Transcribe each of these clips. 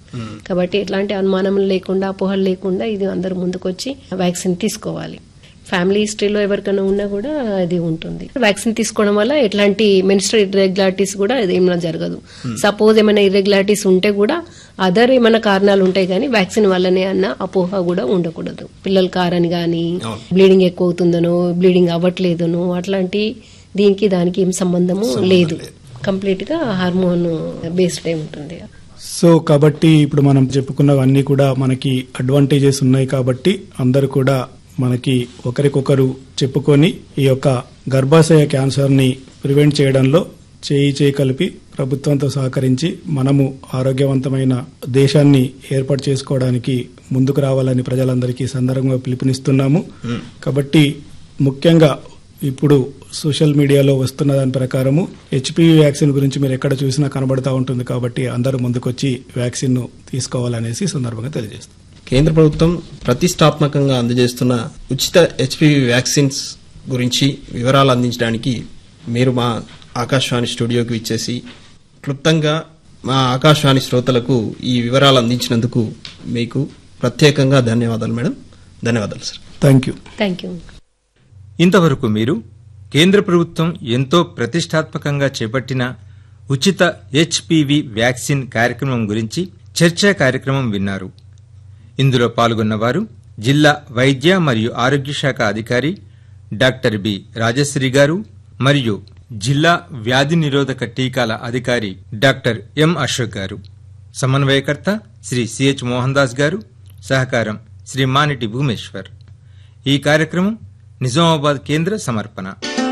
కాబట్టి ఎట్లాంటి అనుమానం లేకుండా అపోహలు లేకుండా ఇది అందరు ముందుకొచ్చి వ్యాక్సిన్ తీసుకోవాలి ఫ్యామిలీ హిస్టరీలో ఎవరికైనా ఉన్నా కూడా అది ఉంటుంది వ్యాక్సిన్ తీసుకోవడం వల్ల ఎట్లాంటి మెనిస్ట్రల్ ఇర్రెగ్యులారిటీస్ కూడా ఏమైనా జరగదు సపోజ్ ఏమైనా ఇర్రెగ్యులారిటీస్ ఉంటే కూడా అదర్ ఏమైనా కారణాలు ఉంటాయి కానీ వ్యాక్సిన్ వల్లనే అన్న అపోహ కూడా ఉండకూడదు పిల్లలు కారని కానీ బ్లీడింగ్ ఎక్కువ అవుతుందనో బ్లీడింగ్ అవ్వట్లేదనో అట్లాంటి దీనికి దానికి ఏం సంబంధము లేదు కంప్లీట్ గా హార్మోన్ బేస్డ్ ఉంటుంది సో కాబట్టి ఇప్పుడు మనం చెప్పుకున్నవన్నీ కూడా మనకి అడ్వాంటేజెస్ ఉన్నాయి కాబట్టి అందరూ కూడా మనకి ఒకరికొకరు చెప్పుకొని ఈ యొక్క గర్భాశయ క్యాన్సర్ ని ప్రివెంట్ చేయడంలో చేయి చేయి కలిపి ప్రభుత్వంతో సహకరించి మనము ఆరోగ్యవంతమైన దేశాన్ని ఏర్పాటు చేసుకోవడానికి ముందుకు రావాలని ప్రజలందరికీ ఈ సందర్భంగా పిలుపునిస్తున్నాము కాబట్టి ముఖ్యంగా ఇప్పుడు సోషల్ మీడియాలో వస్తున్న దాని ప్రకారము హెచ్పివి వ్యాక్సిన్ గురించి మీరు ఎక్కడ చూసినా కనబడతా ఉంటుంది కాబట్టి అందరూ ముందుకొచ్చి వ్యాక్సిన్ ను తీసుకోవాలనేసి ఈ సందర్భంగా తెలియజేస్తాం కేంద్ర ప్రభుత్వం ప్రతిష్టాత్మకంగా అందజేస్తున్న ఉచిత హెచ్పివి వ్యాక్సిన్స్ గురించి వివరాలు అందించడానికి మీరు మా ఆకాశవాణి స్టూడియోకి ఇచ్చేసి క్లుప్తంగా మా ఆకాశవాణి శ్రోతలకు ఈ వివరాలు అందించినందుకు మీకు ప్రత్యేకంగా ధన్యవాదాలు మేడం ధన్యవాదాలు sir thank you thank you ఇంతవరకు మీరు కేంద్ర ప్రభుత్వం ఎంతో ప్రతిష్టాత్మకంగా చేపట్టిన ఉచిత హెచ్పివి వ్యాక్సిన్ కార్యక్రమం గురించి చర్చా కార్యక్రమం విన్నారు ఇందులో పాల్గొన్నవారు జిల్లా వైద్య మరియు ఆరోగ్య శాఖ అధికారి డాక్టర్ బి రాజశ్రీ గారు మరియు జిల్లా వ్యాధి నిరోధక టీకాల అధికారి డాక్టర్ ఎం అశోక్ గారు సమన్వయకర్త శ్రీ సిహెచ్ మోహన్ దాస్ గారు సహకారం శ్రీ మానిటి భూమేశ్వర్ ఈ కార్యక్రమం నిజామాబాద్ కేంద్ర సమర్పణ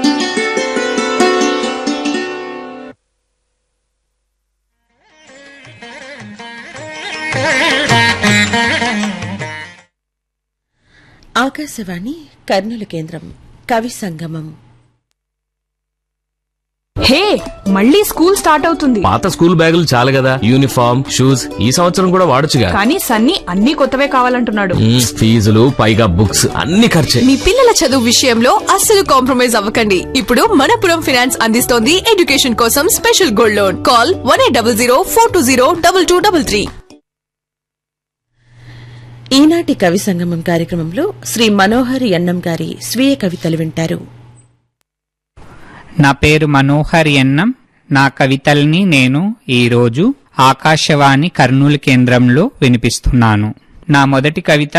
ఆకాశవాణి కర్నూలు కేంద్రం కవి సంగమం హే మళ్ళీ స్కూల్ స్టార్ట్ అవుతుంది పాత స్కూల్ బ్యాగులు చాలు కదా యూనిఫామ్ షూస్ ఈ సంవత్సరం కూడా వాడొచ్చుగా కానీ సన్నీ అన్ని కొత్తవే కావాలంటున్నాడు మ్మ్, ఫీజులు పైగా బుక్స్ అన్ని ఖర్చే మీ పిల్లల చదువు విషయంలో అస్సలు కాంప్రమైజ్ అవ్వకండి ఇప్పుడు మనపురం ఫైనాన్స్ అందిస్తోంది ఎడ్యుకేషన్ కోసం special gold loan call one eight double zero four two zero double two double three ఈనాటి కవి సంగమం కార్యక్రమంలో శ్రీ మనోహర్ ఎన్నం గారి స్వీయ కవితలు వింటారు నా పేరు మనోహర్ ఎన్నం నా కవితల్ని నేను ఈరోజు ఆకాశవాణి కర్నూలు కేంద్రంలో వినిపిస్తున్నాను నా మొదటి కవిత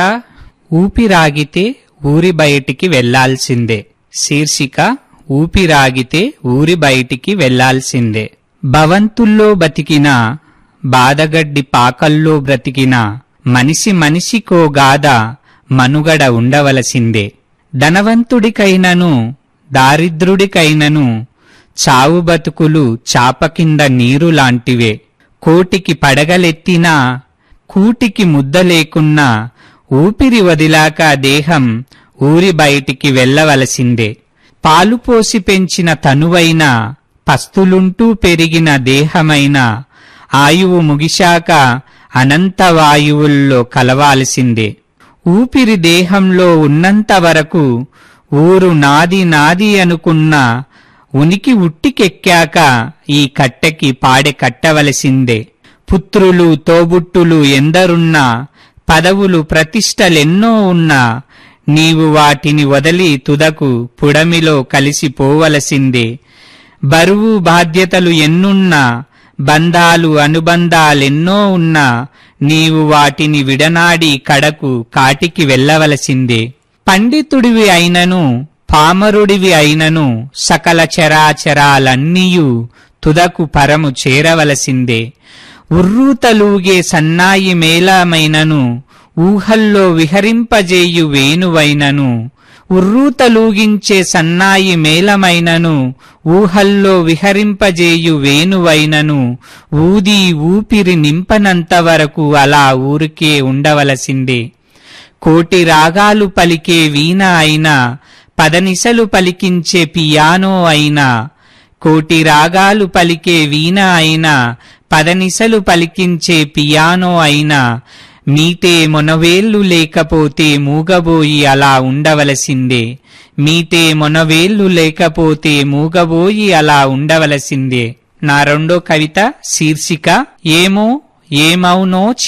ఊపిరాగితే ఊరి బయటికి వెళ్లాల్సిందే శీర్షిక ఊపిరాగితే ఊరి బయటికి వెళ్లాల్సిందే భవంతుల్లో బతికిన బాదగడ్డి పాకల్లో బ్రతికిన మనిషి మనిషికో గాథ మనుగడ ఉండవలసిందే ధనవంతుడికైనను దారిద్రుడికైనను చావు బతుకులు చాప కింద నీరు లాంటివే కోటికి పడగలెత్తినా కూటికి ముద్ద లేకున్నా ఊపిరి వదిలాక దేహం ఊరి బయటికి వెళ్ళవలసిందే పాలు పోసి పెంచిన తనువైన పస్తులుంటూ పెరిగిన దేహమైన ఆయువు ముగిశాక అనంత వాయువుల్లో కలవాల్సిందే ఊపిరి దేహంలో ఉన్నంత వరకు ఊరు నాది నాది అనుకున్న ఉనికి ఉట్టికెక్కాక ఈ కట్టెకి పాడె కట్టవలసిందే పుత్రులు తోబుట్టులు ఎందరున్నా పదవులు ప్రతిష్టలెన్నో ఉన్నా నీవు వాటిని వదిలి తుదకు పుడమిలో కలిసిపోవలసిందే బరువు బాధ్యతలు ఎన్నున్నా బంధాలు అనుబంధాలెన్నో ఉన్నా నీవు వాటిని విడనాడి కడకు కాటికి వెళ్ళవలసిందే పండితుడివి అయినను పామరుడివి అయినను సకల చరాచరాలన్నీయు తుదకు పరము చేరవలసిందే ఉర్రూతలూగే సన్నాయి మేళమైనను ఊహల్లో విహరింపజేయు వేణువైనను ఉర్రూతలూగించే సన్నాయి మేళమైనను ఊహల్లో విహరింపజేయు వేణువైనను ఊది ఊపిరి నింపనంత వరకు అలా ఊరికే ఉండవలసిందే కోటి రాగాలు పలికే వీణ అయినా పదనిసలు పలికించే పియానో అయినా కోటి రాగాలు పలికే వీణ అయినా పదనిసలు పలికించే పియానో అయినా మీతే మొనవేళ్లు లేకపోతే మూగబోయి అలా ఉండవలసిందే మీతే మొనవేళ్లు లేకపోతే మూగబోయి అలా ఉండవలసిందే నా రెండో కవిత శీర్షిక ఏమో ఏమవునో